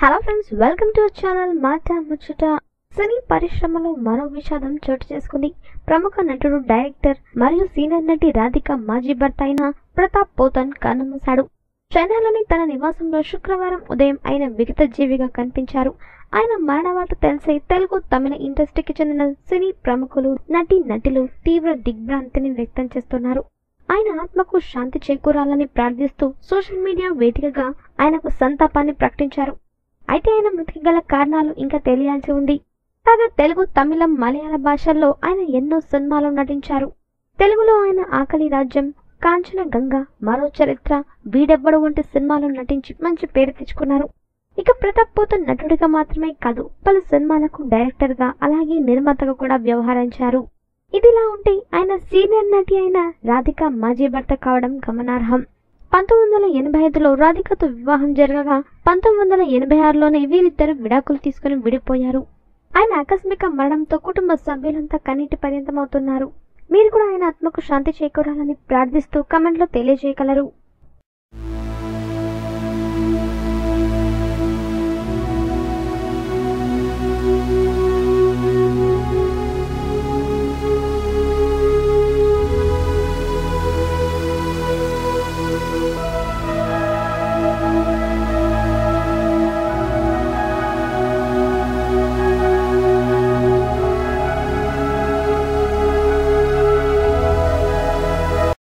hello friends welcome to channel మాట ముచ్చట సినీ పరిశ్రమలో మరో విషాదం చోటు చేసుకుంది ప్రముఖ నటుడు డైరెక్టర్ మరియు సీనియర్ నటి రాధిక మాజీ భర్త అయిన ప్రతాప్ పోతన్ కన్నుమూశాడు చెన్నైలోని తన నివాసంలో శుక్రవారం ఉదయం ఆయన విగత జీవిగా కనిపించారు ఆయన మరణ వార్త తెలిసి తెలుగు తమిళ ఇండస్ట్రీకి చెందిన సినీ ప్రముఖులు నటి నటులు తీవ్ర దిగ్భ్రాంతిని వ్యక్తం చేస్తున్నారు ఆయన ఆత్మకు శాంతి చేకూరాలని ప్రార్థిస్తూ సోషల్ మీడియా వేదికగా ఆయనకు సంతాపాన్ని ప్రకటించారు అయితే ఆయన మృతికి గల కారణాలు ఇంకా తెలియాల్సి ఉంది కాగా తెలుగు తమిళం మలయాళ భాషల్లో ఆయన ఎన్నో సినిమాలు నటించారు తెలుగులో ఆయన ఆకలి రాజ్యం కాంచన గంగ మరో చరిత్ర వీడెవ్వడు వంటి సినిమాలు నటించి మంచి పేరు తెచ్చుకున్నారు ఇక ప్రతాప్ పోతన్ నటుడిగా మాత్రమే కాదు పలు సినిమాలకు డైరెక్టర్గా అలాగే నిర్మాతగా కూడా వ్యవహరించారు ఇదిలా ఉంటే ఆయన సీనియర్ నటి అయిన రాధిక మాజీ భర్త కావడం గమనార్హం పంతొమ్మిది వందల ఎనభై ఐదులో రాధికతో వివాహం జరగగా పంతొమ్మిది వందల ఎనభై ఆరులోనే వీరిద్దరు విడాకులు తీసుకుని విడిపోయారు ఆయన ఆకస్మిక మరణంతో కుటుంబ సభ్యులంతా కన్నీటి పర్యంతమవుతున్నారు మీరు కూడా ఆయన ఆత్మకు శాంతి చేకూరాలని ప్రార్థిస్తూ కమెంట్లో తెలియజేయగలరు